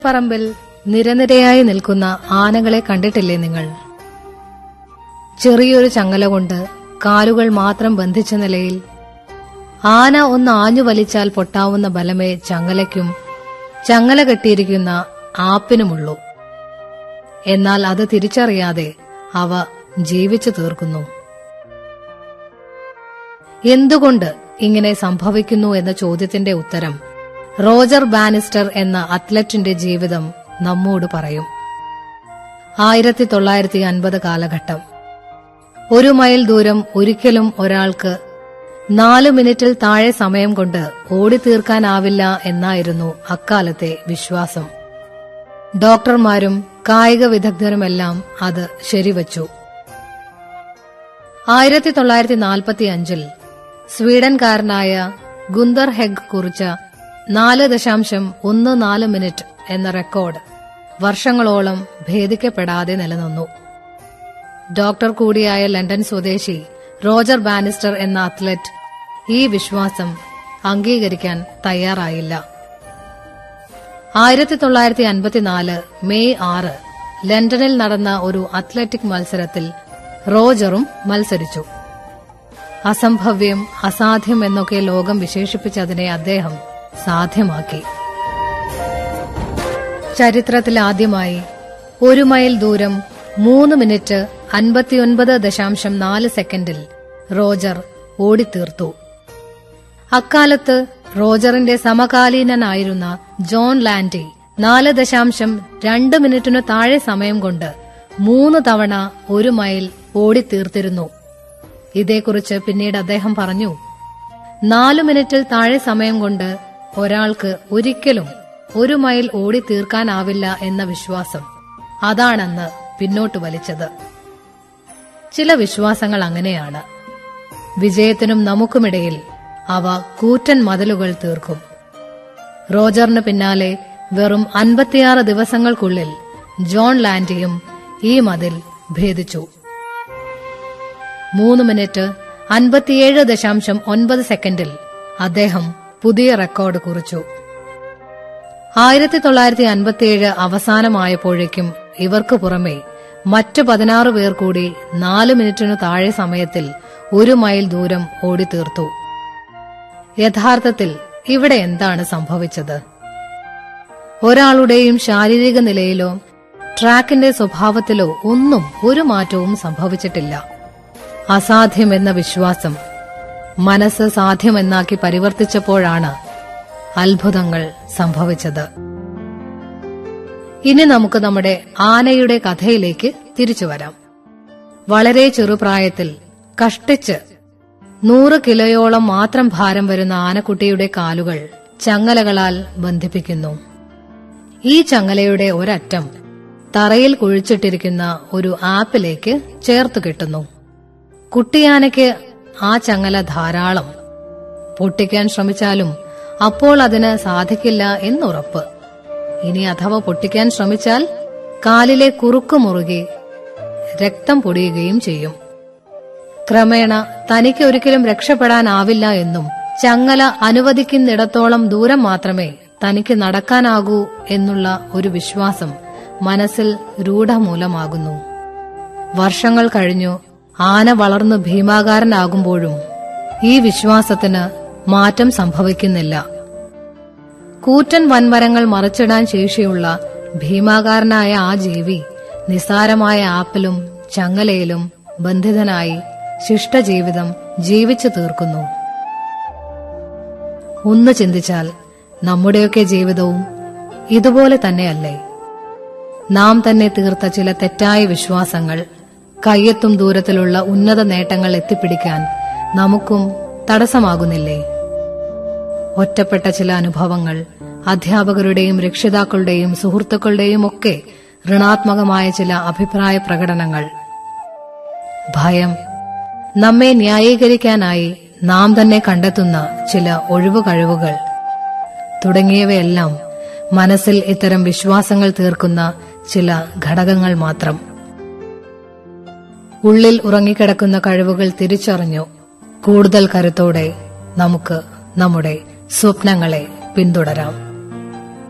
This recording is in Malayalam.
പറമ്പിൽ നിരനിരയായി നിൽക്കുന്ന ആനകളെ കണ്ടിട്ടില്ലേ നിങ്ങൾ ചെറിയൊരു ചങ്ങല കൊണ്ട് കാലുകൾ മാത്രം ബന്ധിച്ച നിലയിൽ ആന ഒന്ന് ആഞ്ഞു വലിച്ചാൽ പൊട്ടാവുന്ന ബലമേ ചങ്ങലയ്ക്കും ചങ്ങല കെട്ടിയിരിക്കുന്ന ആപ്പിനുമുള്ളൂ എന്നാൽ അത് തിരിച്ചറിയാതെ അവ ജീവിച്ചു തീർക്കുന്നു എന്തുകൊണ്ട് ഇങ്ങനെ സംഭവിക്കുന്നു എന്ന ചോദ്യത്തിന്റെ ഉത്തരം റോജർ ബാനിസ്റ്റർ എന്ന അത്ലറ്റിന്റെ ജീവിതം നമ്മോട് പറയും ആയിരത്തി തൊള്ളായിരത്തി അൻപത് കാലഘട്ടം ഒരു മൈൽ ദൂരം ഒരിക്കലും ഒരാൾക്ക് നാലു മിനിറ്റിൽ താഴെ സമയം കൊണ്ട് ഓടിത്തീർക്കാനാവില്ല എന്നായിരുന്നു അക്കാലത്തെ വിശ്വാസം ഡോക്ടർമാരും കായിക വിദഗ്ധരുമെല്ലാം അത് ശരിവച്ചു ആയിരത്തി തൊള്ളായിരത്തി നാൽപ്പത്തി അഞ്ചിൽ സ്വീഡൻകാരനായ ഗുന്ദർ ഹെഗ് കുറിച്ച നാല് ദശാംശം ഒന്ന് നാല് മിനിറ്റ് എന്ന റെക്കോർഡ് വർഷങ്ങളോളം ഭേദിക്കപ്പെടാതെ നിലനിന്നു ഡോക്ടർ കൂടിയായ ലണ്ടൻ സ്വദേശി റോജർ ബാനിസ്റ്റർ എന്ന അത്ലറ്റ് ഈ വിശ്വാസം അംഗീകരിക്കാൻ തയ്യാറായില്ല ആയിരത്തി തൊള്ളായിരത്തി അൻപത്തിനാല് മെയ് ആറ് ലണ്ടനിൽ നടന്ന ഒരു അത്ലറ്റിക് മത്സരത്തിൽ റോജറും മത്സരിച്ചു അസംഭവ്യം അസാധ്യം എന്നൊക്കെ ലോകം വിശേഷിപ്പിച്ചതിനെ അദ്ദേഹം സാധ്യമാക്കി ചരിത്രത്തിൽ ആദ്യമായി ഒരു മൈൽ ദൂരം മൂന്ന് മിനിറ്റ് അൻപത്തിയൊൻപത് ദശാംശം നാല് സെക്കൻഡിൽ റോജർ ഓടിത്തീർത്തു അക്കാലത്ത് റോജറിന്റെ സമകാലീനനായിരുന്ന ജോൺ ലാൻഡി നാല് ദശാംശം രണ്ട് മിനിറ്റിനു താഴെ സമയം കൊണ്ട് മൂന്ന് തവണ ഒരു മൈൽ ഓടിത്തീർത്തിരുന്നു ഇതേക്കുറിച്ച് പിന്നീട് അദ്ദേഹം പറഞ്ഞു നാലു മിനിറ്റിൽ താഴെ സമയം കൊണ്ട് ഒരാൾക്ക് ഒരിക്കലും ഒരു മൈൽ ഓടി തീർക്കാനാവില്ല എന്ന വിശ്വാസം അതാണെന്ന് പിന്നോട്ട് വലിച്ചത് ചില വിശ്വാസങ്ങൾ അങ്ങനെയാണ് വിജയത്തിനും നമുക്കുമിടയിൽ അവ കൂറ്റൻ മതിലുകൾ തീർക്കും റോജറിന് പിന്നാലെ വെറും അൻപത്തിയാറ് ദിവസങ്ങൾക്കുള്ളിൽ ജോൺ ലാൻഡിയും ഈ മതിൽ ഭേദിച്ചു മൂന്ന് മിനിറ്റ് അൻപത്തിയേഴ് ദശാംശം ഒൻപത് സെക്കൻഡിൽ അദ്ദേഹം പുതിയ റെക്കോർഡ് കുറിച്ചു ആയിരത്തി തൊള്ളായിരത്തി അൻപത്തിയേഴ് അവസാനമായപ്പോഴേക്കും ഇവർക്ക് പുറമെ മറ്റു പതിനാറ് പേർ കൂടി നാല് മിനിറ്റിനു താഴെ സമയത്തിൽ ഒരു മൈൽ ദൂരം ഓടിത്തീർത്തു യഥാർത്ഥത്തിൽ ഇവിടെ എന്താണ് സംഭവിച്ചത് ഒരാളുടെയും ശാരീരിക നിലയിലോ ട്രാക്കിന്റെ സ്വഭാവത്തിലോ ഒന്നും ഒരു മാറ്റവും സംഭവിച്ചിട്ടില്ല അസാധ്യമെന്ന വിശ്വാസം മനസ്സ് സാധ്യമെന്നാക്കി പരിവർത്തിച്ചപ്പോഴാണ് അത്ഭുതങ്ങൾ സംഭവിച്ചത് ഇനി നമുക്ക് നമ്മുടെ ആനയുടെ കഥയിലേക്ക് തിരിച്ചു വരാം വളരെ ചെറുപ്രായത്തിൽ കഷ്ടിച്ച് നൂറ് കിലോയോളം മാത്രം ഭാരം വരുന്ന ആനക്കുട്ടിയുടെ കാലുകൾ ചങ്ങലകളാൽ ബന്ധിപ്പിക്കുന്നു ഈ ചങ്ങലയുടെ ഒരറ്റം തറയിൽ കുഴിച്ചിട്ടിരിക്കുന്ന ഒരു ആപ്പിലേക്ക് ചേർത്ത് കെട്ടുന്നു കുട്ടിയാനയ്ക്ക് ആ ചങ്ങല ധാരാളം പൊട്ടിക്കാൻ ശ്രമിച്ചാലും അപ്പോൾ അതിന് സാധിക്കില്ല എന്നുറപ്പ് ഇനി അഥവാ പൊട്ടിക്കാൻ ശ്രമിച്ചാൽ കാലിലെ കുറുക്ക് മുറുകി രക്തം പൊടിയുകയും ചെയ്യും ക്രമേണ തനിക്ക് ഒരിക്കലും രക്ഷപ്പെടാനാവില്ല എന്നും ചങ്ങല അനുവദിക്കുന്നിടത്തോളം ദൂരം മാത്രമേ തനിക്ക് നടക്കാനാകൂ എന്നുള്ള ഒരു വിശ്വാസം മനസ്സിൽ രൂഢമൂലമാകുന്നു വർഷങ്ങൾ കഴിഞ്ഞു ആന വളർന്നു ഭീമാകാരനാകുമ്പോഴും ഈ വിശ്വാസത്തിന് മാറ്റം സംഭവിക്കുന്നില്ല കൂറ്റൻ വൻമരങ്ങൾ മറിച്ചിടാൻ ശേഷിയുള്ള ഭീമാകാരനായ ആ ജീവി നിസാരമായ ആപ്പിലും ചങ്ങലയിലും ബന്ധിതനായി ശിഷ്ടജീവിതം ജീവിച്ചു തീർക്കുന്നു ഒന്ന് ചിന്തിച്ചാൽ നമ്മുടെയൊക്കെ ജീവിതവും ഇതുപോലെ തന്നെയല്ലേ നാം തന്നെ തീർത്ത ചില തെറ്റായ വിശ്വാസങ്ങൾ കയ്യെത്തും ദൂരത്തിലുള്ള ഉന്നത നേട്ടങ്ങൾ എത്തിപ്പിടിക്കാൻ നമുക്കും തടസ്സമാകുന്നില്ലേ ഒറ്റപ്പെട്ട ചില അനുഭവങ്ങൾ അധ്യാപകരുടെയും രക്ഷിതാക്കളുടെയും സുഹൃത്തുക്കളുടെയും ഒക്കെ ഋണാത്മകമായ ചില അഭിപ്രായ പ്രകടനങ്ങൾ ഭയം നമ്മെ ന്യായീകരിക്കാനായി നാം തന്നെ കണ്ടെത്തുന്ന ചില ഒഴിവു കഴിവുകൾ തുടങ്ങിയവയെല്ലാം മനസ്സിൽ ഇത്തരം വിശ്വാസങ്ങൾ തീർക്കുന്ന ചില ഘടകങ്ങൾ മാത്രം ഉള്ളിൽ ഉറങ്ങിക്കിടക്കുന്ന കഴിവുകൾ തിരിച്ചറിഞ്ഞു കൂടുതൽ കരുത്തോടെ നമുക്ക് നമ്മുടെ സ്വപ്നങ്ങളെ പിന്തുടരാം